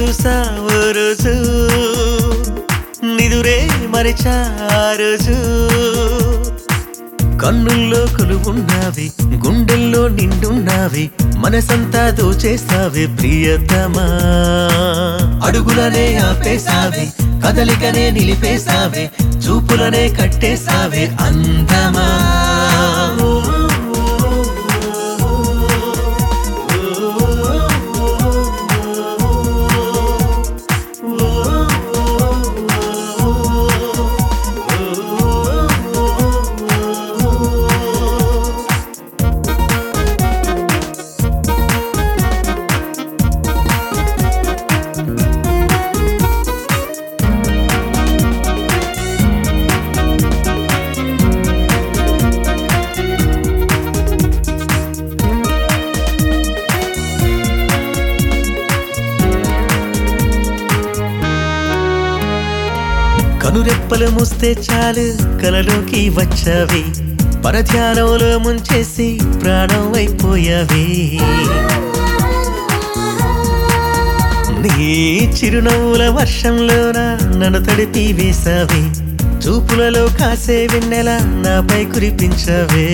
చూసా ఓ రోజు నిదురే మరిచా ఆ రోజు కన్నుల్లో కొలువున్నావి గుండెల్లో నిండున్నావి మనసంతా దోచేస్తావే ప్రియతమా అడుగులనే ఆపేసావే కదలికనే నిలిపేసావే చూపులనే కట్టేసావే అందమా కనురెప్పలు మూస్తే చాలు కలలోకి వచ్చావి పరధ్యానంలో ముంచేసి ప్రాణం అయిపోయావి నీ చిరునవ్వుల వర్షంలోన నన్ను తడిపి వేసావి చూపులలో కాసే వెన్నెల నాపై కురిపించవే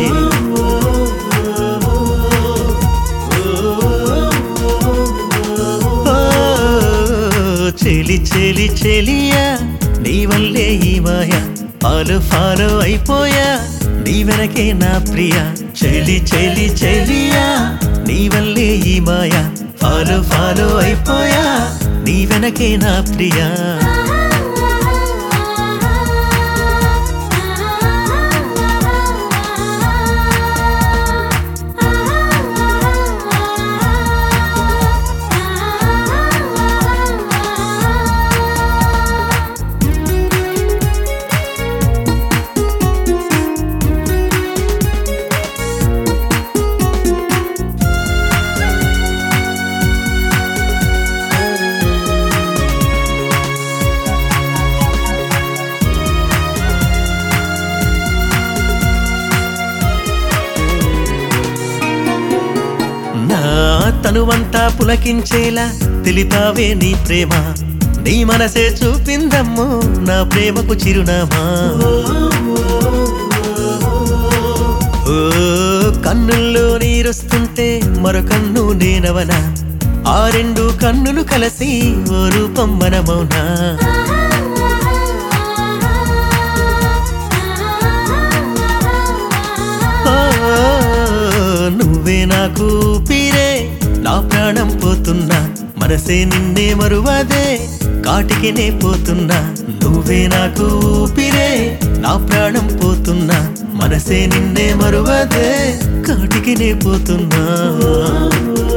ఓ, చెలి చెలి చెలియా నీ వల్లే ఈ మాయ ఫాలో ఫాలో అయిపోయా నీ వెనకే నా ప్రియ చెలి చెలి చెలియా నీ వల్లే ఈ మాయ ఫాలో ఫాలో అయిపోయా నీ వెనకే నా ప్రియా నా తనువంతా పులకించేలా తెలిపావే నీ ప్రేమ నీ మనసే చూపిందమ్మో నా ప్రేమకు చిరునామా ఓ కన్నుల్లో నీరొస్తుంటే మరో కన్ను నేనవనా ఆ రెండు కన్నులు కలిసి ఓ రూపం మనమౌనా ఓ, నువ్వే నాకు ఊపిరే నా ప్రాణం పోతున్నా మనసే నిన్నే మరువదే కాటికి నే పోతున్నా నువ్వే నాకు ఊపిరే నా ప్రాణం పోతున్నా మనసే నిన్నే మరువదే కాటికి నే పోతున్నా